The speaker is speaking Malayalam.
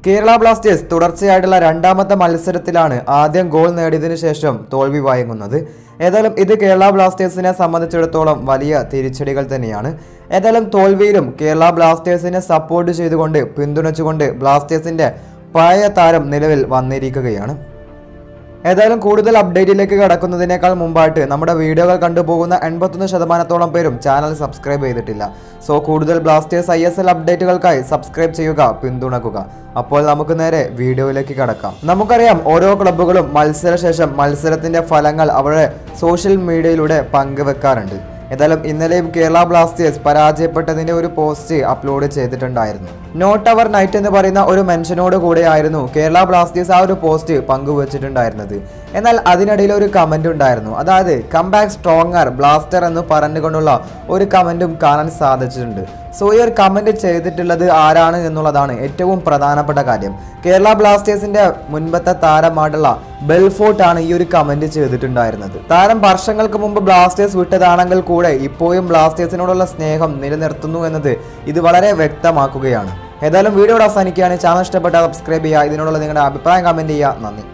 കേരള ബ്ലാസ്റ്റേഴ്സ് തുടർച്ചയായിട്ടുള്ള രണ്ടാമത്തെ മത്സരത്തിലാണ് ആദ്യം ഗോൾ നേടിയതിനു ശേഷം തോൽവി വഴങ്ങുന്നത് ഏതായാലും ഇത് കേരള ബ്ലാസ്റ്റേഴ്സിനെ സംബന്ധിച്ചിടത്തോളം വലിയ തിരിച്ചടികൾ തന്നെയാണ് ഏതായാലും തോൽവിയിലും കേരള ബ്ലാസ്റ്റേഴ്സിനെ സപ്പോർട്ട് ചെയ്തുകൊണ്ട് പിന്തുണച്ചുകൊണ്ട് ബ്ലാസ്റ്റേഴ്സിന്റെ പഴയ താരം നിലവിൽ വന്നിരിക്കുകയാണ് ഏതായാലും കൂടുതൽ അപ്ഡേറ്റിലേക്ക് കടക്കുന്നതിനേക്കാൾ മുമ്പായിട്ട് നമ്മുടെ വീഡിയോകൾ കണ്ടുപോകുന്ന എൺപത്തൊന്ന് ശതമാനത്തോളം പേരും ചാനൽ സബ്സ്ക്രൈബ് ചെയ്തിട്ടില്ല സോ കൂടുതൽ ബ്ലാസ്റ്റേഴ്സ് ഐ എസ് എൽ അപ്ഡേറ്റുകൾക്കായി സബ്സ്ക്രൈബ് ചെയ്യുക പിന്തുണക്കുക അപ്പോൾ നമുക്ക് നേരെ വീഡിയോയിലേക്ക് കടക്കാം നമുക്കറിയാം ഓരോ ക്ലബ്ബുകളും മത്സരശേഷം മത്സരത്തിന്റെ ഫലങ്ങൾ അവരുടെ സോഷ്യൽ മീഡിയയിലൂടെ പങ്കുവെക്കാറുണ്ട് ഏതായാലും ഇന്നലെയും കേരള ബ്ലാസ്റ്റേഴ്സ് പരാജയപ്പെട്ടതിന്റെ ഒരു പോസ്റ്റ് അപ്ലോഡ് ചെയ്തിട്ടുണ്ടായിരുന്നു നോട്ട് അവർ നൈറ്റ് എന്ന് പറയുന്ന ഒരു മെൻഷനോട് കൂടെയായിരുന്നു കേരള ബ്ലാസ്റ്റേഴ്സ് ആ ഒരു പോസ്റ്റ് പങ്കുവച്ചിട്ടുണ്ടായിരുന്നത് എന്നാൽ അതിനിടയിൽ ഒരു കമന്റ് ഉണ്ടായിരുന്നു അതായത് കം ബാക്ക് സ്ട്രോങ്ങർ ബ്ലാസ്റ്റർ എന്ന് പറഞ്ഞുകൊണ്ടുള്ള ഒരു കമന്റും കാണാൻ സാധിച്ചിട്ടുണ്ട് സോ ഈ ഒരു കമന്റ് ചെയ്തിട്ടുള്ളത് ആരാണ് എന്നുള്ളതാണ് ഏറ്റവും പ്രധാനപ്പെട്ട കാര്യം കേരള ബ്ലാസ്റ്റേഴ്സിന്റെ മുൻപത്തെ താരമായിട്ടുള്ള ബെൽഫോർട്ട് ആണ് ഈ ഒരു കമന്റ് ചെയ്തിട്ടുണ്ടായിരുന്നത് താരം വർഷങ്ങൾക്ക് മുമ്പ് ബ്ലാസ്റ്റേഴ്സ് വിട്ടതാണെങ്കിൽ കൂടെ ഇപ്പോഴും ബ്ലാസ്റ്റേഴ്സിനോടുള്ള സ്നേഹം നിലനിർത്തുന്നു എന്നത് ഇത് വളരെ വ്യക്തമാക്കുകയാണ് ഏതായാലും വീഡിയോ അവസാനിക്കുകയാണ് ചാനൽ ഇഷ്ടപ്പെട്ടാൽ സബ്സ്ക്രൈബ് ചെയ്യുക ഇതിനോടുള്ള നിങ്ങളുടെ അഭിപ്രായം കമന്റ് ചെയ്യുക നന്ദി